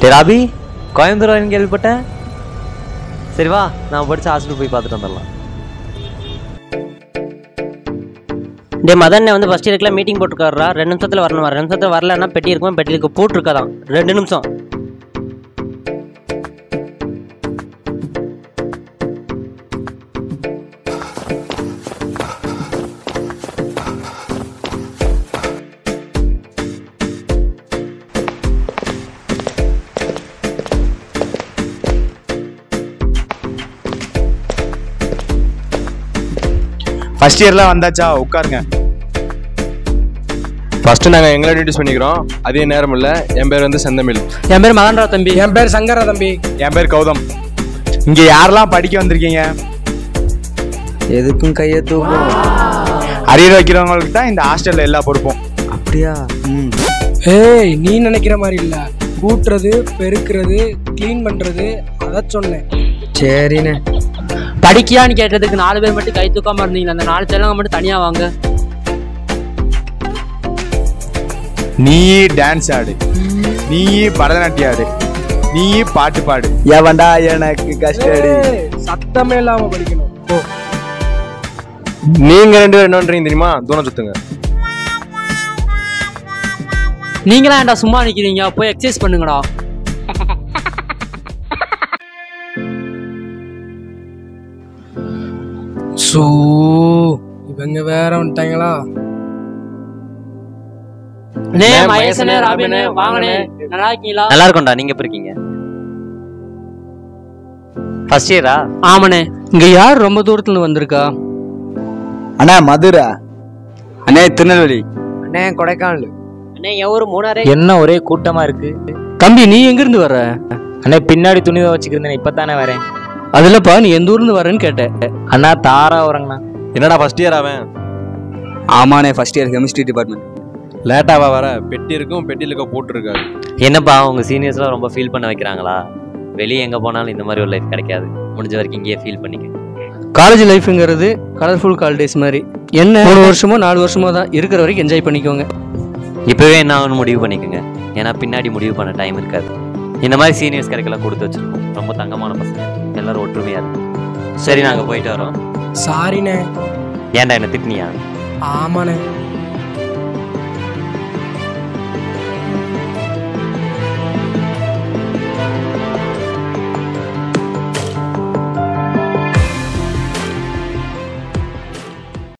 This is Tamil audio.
டே ராபி கோயம்புத்தூர் வரேன்னு கேள்விப்பட்டேன் சரி வா நான் படிச்ச ஹாஸ்டல் போய் பார்த்துட்டு வந்துடலாம் டே மதன் வந்து ஃபர்ஸ்ட் இயர்க்குலாம் மீட்டிங் போட்டுருக்காரா ரெண்டு நிமிஷத்தில் வரணும் ரெண்டு நிமிஷத்தில் வரலன்னா பெட்டி இருக்கும் பெட்டிக்கு போட்டிருக்காதான் ரெண்டு நிமிஷம் ஃபர்ஸ்ட் இயர்லாம் வந்தாச்சா உட்காருங்க ஃபர்ஸ்ட் நாங்க எங்களை இன்ட்ரடியூஸ் பண்ணிக்கிறோம் அதே நேரம் இல்ல என் பேர் வந்து செந்தமிழ் என் பேர் மதன்ரா தம்பி என் பேர் சங்கரா தம்பி என் பேர் கௌதம் இங்க யாரெல்லாம் படிக்க வந்திருக்கீங்க எதுக்கும் கையை தூக்கும் அரியர் வைக்கிறவங்களுக்கு தான் இந்த ஹாஸ்டல்ல எல்லா பொறுப்பும் அப்படியா ம் ஏய் நீ நினைக்கிற மாதிரி இல்ல கூட்டுறது பெருக்கிறது க்ளீன் பண்றது அத சொன்னேன் சரிண்ணே படிக்கியான்னு கேட்டதுக்கு நாலு பேர் மட்டும் கை தூக்காம இருந்தீங்களா அந்த நாலு தெலுங்கு மட்டும் தனியா வாங்க நீ டான்ஸ் ஆடு நீ பரதநாட்டியம் ஆடு நீ பாட்டு பாடு எவன்டா எனக்கு கஷ்டடி ஏய், சத்தமே இல்லாம படிக்கணும் போ நீங்க ரெண்டு பேரும் என்ன பண்றீங்க தெரியுமா தூரம் சுத்துங்க நீங்களா ஏன்டா சும்மா நிக்கிறீங்க போய் எக்ஸசைஸ் பண்ணுங்கடா சோ இவங்க வேற வந்துட்டாங்களா நே நே, மகேசனே மகேசனே, ராபினே ராபினே, வாங்கனே நல்லா இருக்கீங்களா நல்லா இருக்கும்டா நீங்க எப்படி இருக்கீங்க ஃபர்ஸ்ட் இயரா ஆமாண்ணே இங்க யார் ரொம்ப தூரத்துல இருந்து வந்திருக்கா அண்ணா மதுரை அண்ணே திருநெல்வேலி அண்ணே கொடைக்கானல் அண்ணே என் ஊர் மூணாரே என்ன ஒரே கூட்டமா இருக்கு தம்பி நீ எங்க இருந்து வர அண்ணே பின்னாடி துணி வச்சுக்கிறேன் இப்பதானே வரேன் அதுலப்பா நீ எந்த ஊர்ல இருந்து வரேன்னு கேட்டேன் அண்ணா தாரா வரங்கண்ணா என்னடா ஃபர்ஸ்ட் இயர் அவன் ஆமாண்ணே ஃபர்ஸ்ட் இயர் கெமிஸ்ட்ரி டிபார்ட்மெண்ட் லேட்டாவா வர பெட்டி இருக்கும் பெட்டியில் இருக்க போட்டிருக்காரு என்னப்பா உங்க சீனியர்ஸ்லாம் ரொம்ப ஃபீல் பண்ண வைக்கிறாங்களா வெளியே எங்க போனாலும் இந்த மாதிரி ஒரு லைஃப் கிடைக்காது முடிஞ்ச வரைக்கும் இங்கேயே ஃபீல் பண்ணிக்க காலேஜ் லைஃப்ங்கிறது கலர்ஃபுல் காலேஜ் மாதிரி என்ன மூணு வருஷமோ நாலு வருஷமோ தான் இருக்கிற வரைக்கும் என்ஜாய் பண்ணிக்கோங்க இப்போவே என்ன ஆகும்னு முடிவு பண்ணிக்கோங்க ஏன்னா பின்னாடி முடிவு பண்ண டைம் இருக்காது இந்த மாதிரி சீனியர்ஸ் கிடைக்கலாம் கொடுத்து வச்சிருக்கோம் ரொம்ப தங்கமான பசங்க எல்லாரும் ஒற்றுமையா இருக்கும் சரி நாங்க போயிட்டு வரோம் சாரிண்ணே ஏன்டா என்ன திட்டினியா ஆமாண்ணே